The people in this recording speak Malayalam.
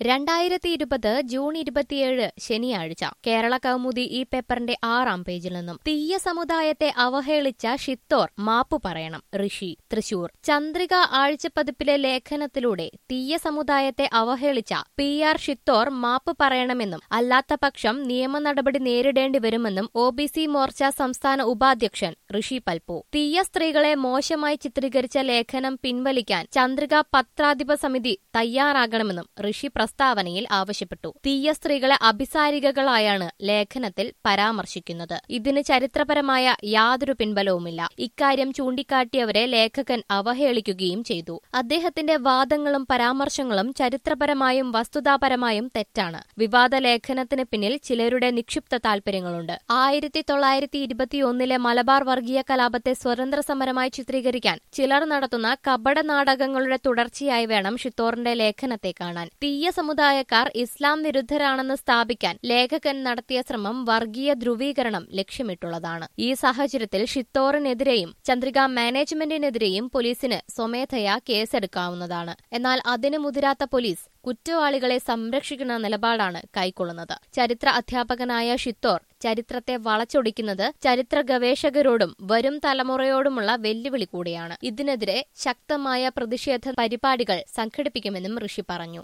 രണ്ടായിരത്തി ഇരുപത് ജൂൺ ഇരുപത്തിയേഴ് ശനിയാഴ്ച കേരള കൗമുദി ഈ പേപ്പറിന്റെ ആറാം പേജിൽ നിന്നും തീയ സമുദായത്തെ അവഹേളിച്ച ഷിത്തോർ മാപ്പു പറയണം ഋഷി തൃശൂർ ചന്ദ്രിക ആഴ്ചപ്പതിപ്പിലെ ലേഖനത്തിലൂടെ തീയ സമുദായത്തെ അവഹേളിച്ച പി ആർ ഷിത്തോർ മാപ്പ് പറയണമെന്നും അല്ലാത്ത പക്ഷം നിയമ നടപടി നേരിടേണ്ടി വരുമെന്നും ഒ ബി സി മോർച്ച സംസ്ഥാന ഉപാധ്യക്ഷൻ ഋഷി പൽപു തീയ സ്ത്രീകളെ മോശമായി ചിത്രീകരിച്ച ലേഖനം പിൻവലിക്കാൻ ചന്ദ്രിക പത്രാധിപ സമിതി തയ്യാറാകണമെന്നും ഋഷി പ്രസ്താവനയിൽ ആവശ്യപ്പെട്ടു തീയ സ്ത്രീകളെ അഭിസാരികകളായാണ് ലേഖനത്തിൽ പരാമർശിക്കുന്നത് ഇതിന് ചരിത്രപരമായ യാതൊരു പിൻബലവുമില്ല ഇക്കാര്യം ചൂണ്ടിക്കാട്ടിയവരെ ലേഖകൻ അവഹേളിക്കുകയും ചെയ്തു അദ്ദേഹത്തിന്റെ വാദങ്ങളും പരാമർശങ്ങളും ചരിത്രപരമായും വസ്തുതാപരമായും തെറ്റാണ് വിവാദ ലേഖനത്തിന് പിന്നിൽ ചിലരുടെ നിക്ഷിപ്ത താൽപര്യങ്ങളുണ്ട് ആയിരത്തി തൊള്ളായിരത്തി ഇരുപത്തിയൊന്നിലെ മലബാർ വർഗീയ കലാപത്തെ സ്വതന്ത്ര സമരമായി ചിത്രീകരിക്കാൻ ചിലർ നടത്തുന്ന കപട നാടകങ്ങളുടെ തുടർച്ചയായി വേണം ഷിത്തോറിന്റെ ലേഖനത്തെ കാണാൻ തീയ സമുദായക്കാർ ഇസ്ലാം വിരുദ്ധരാണെന്ന് സ്ഥാപിക്കാൻ ലേഖകൻ നടത്തിയ ശ്രമം വർഗീയ ധ്രുവീകരണം ലക്ഷ്യമിട്ടുള്ളതാണ് ഈ സാഹചര്യത്തിൽ ഷിത്തോറിനെതിരെയും ചന്ദ്രിക മാനേജ്മെന്റിനെതിരെയും പോലീസിന് സ്വമേധയാ കേസെടുക്കാവുന്നതാണ് എന്നാൽ അതിന് മുതിരാത്ത പോലീസ് കുറ്റവാളികളെ സംരക്ഷിക്കുന്ന നിലപാടാണ് കൈക്കൊള്ളുന്നത് ചരിത്ര അധ്യാപകനായ ഷിത്തോർ ചരിത്രത്തെ വളച്ചൊടിക്കുന്നത് ചരിത്ര ഗവേഷകരോടും വരും തലമുറയോടുമുള്ള വെല്ലുവിളി കൂടിയാണ് ഇതിനെതിരെ ശക്തമായ പ്രതിഷേധ പരിപാടികൾ സംഘടിപ്പിക്കുമെന്നും ഋഷി പറഞ്ഞു